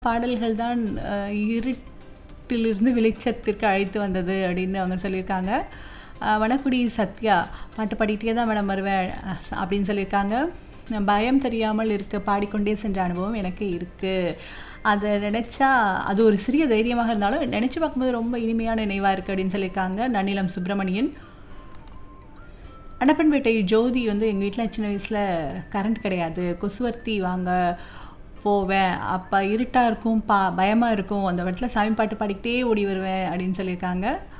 பாடல்கள் தான் அ, இருட்டிலிருந்து வெளிச்சத்திற்கு அழைத்து வந்தது அப்படின்னு அவங்க சொல்லியிருக்காங்க அ, வனக்குடி சத்யா பாட்டு பாடிக்கிட்டே தான் மேடம் வருவேன் அ, ச- அப்படின்னு சொல்லியிருக்காங்க பயம் தெரியாமல் இருக்க பாடிக்கொண்டே சென்ற அனுபவம் எனக்கு இருக்குது அதை நினச்சா அது ஒரு சிறிய தைரியமாக இருந்தாலும் நினச்சி பார்க்கும்போது ரொம்ப இனிமையான நினைவாக இருக்குது அப்படின்னு சொல்லியிருக்காங்க நன்னிலம் சுப்பிரமணியன் அனப்பன்பேட்டை ஜோதி வந்து எங்கள் வீட்டில் சின்ன வயசில் கரண்ட் கிடையாது கொசுவர்த்தி வாங்க போவேன் அப்போ இருட்டாக இருக்கும் பா பயமாக இருக்கும் அந்த இடத்துல சாமி பாட்டு பாடிக்கிட்டே ஓடி வருவேன் அப்படின்னு சொல்லியிருக்காங்க